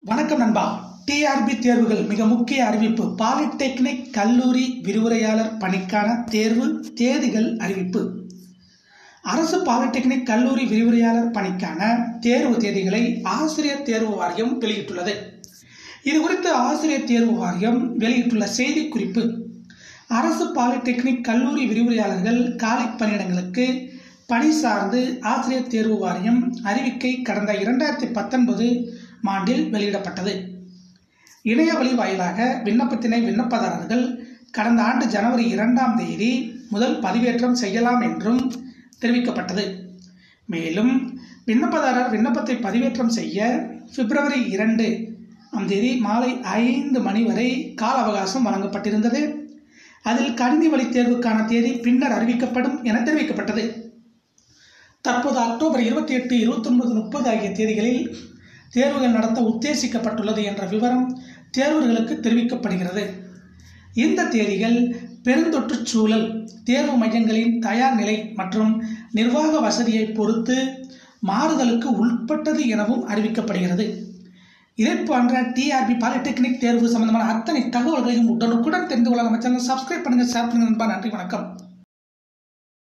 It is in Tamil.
வணக்கம் நண்பா டிஆர்பி தேர்வுகள் மிக முக்கிய அறிவிப்பு பாலிடெக்னிக் கல்லூரி விரிவுரையாளர் பணிக்கான தேர்வு தேதிகள் அறிவிப்பு அரசு பாலிடெக்னிக் கல்லூரி விரிவுரையாளர் பணிக்கான தேர்வு தேதிகளை ஆசிரியர் தேர்வு வாரியம் வெளியிட்டுள்ளது இது குறித்து ஆசிரியர் தேர்வு வாரியம் வெளியிட்டுள்ள செய்திக்குறிப்பு அரசு பாலிடெக்னிக் கல்லூரி விரிவுரையாளர்கள் காலி பணியிடங்களுக்கு பணி சார்ந்து ஆசிரியர் தேர்வு வாரியம் அறிவிக்கை கடந்த இரண்டாயிரத்தி பத்தொன்பது ஆண்டில் வெளியிடப்பட்டது இணைய வழி வாயிலாக விண்ணப்பத்தினை விண்ணப்பதாரர்கள் கடந்த ஆண்டு ஜனவரி இரண்டாம் தேதி முதல் பதிவேற்றம் செய்யலாம் என்றும் தெரிவிக்கப்பட்டது மேலும் விண்ணப்பதாரர் விண்ணப்பத்தை பதிவேற்றம் செய்ய பிப்ரவரி இரண்டு ஆம் தேதி மாலை ஐந்து மணி வரை கால அவகாசம் வழங்கப்பட்டிருந்தது அதில் கணினி வழி தேர்வுக்கான தேதி பின்னர் அறிவிக்கப்படும் என தெரிவிக்கப்பட்டது தற்போது அக்டோபர் இருபத்தி எட்டு இருபத்தொன்பது முப்பது ஆகிய தேதிகளில் தேர்வுகள் நடத்த உத்தேசிக்கப்பட்டுள்ளது என்ற விவரம் தேர்வர்களுக்கு தெரிவிக்கப்படுகிறது இந்த தேதிகள் பெருந்தொற்று சூழல் தேர்வு மையங்களின் தயார் நிலை மற்றும் நிர்வாக வசதியை பொறுத்து மாறுதலுக்கு உட்பட்டது எனவும் அறிவிக்கப்படுகிறது இதே போன்ற டிஆர்பி பாலிடெக்னிக் தேர்வு சம்பந்தமான அத்தனை தகவல்களையும் உடனுக்குடன் தெரிந்து கொள்ள நம்ம சேனல் சப்ஸ்கிரைப் பண்ணுங்க ஷேர் பண்ணுங்க நண்பா நன்றி வணக்கம்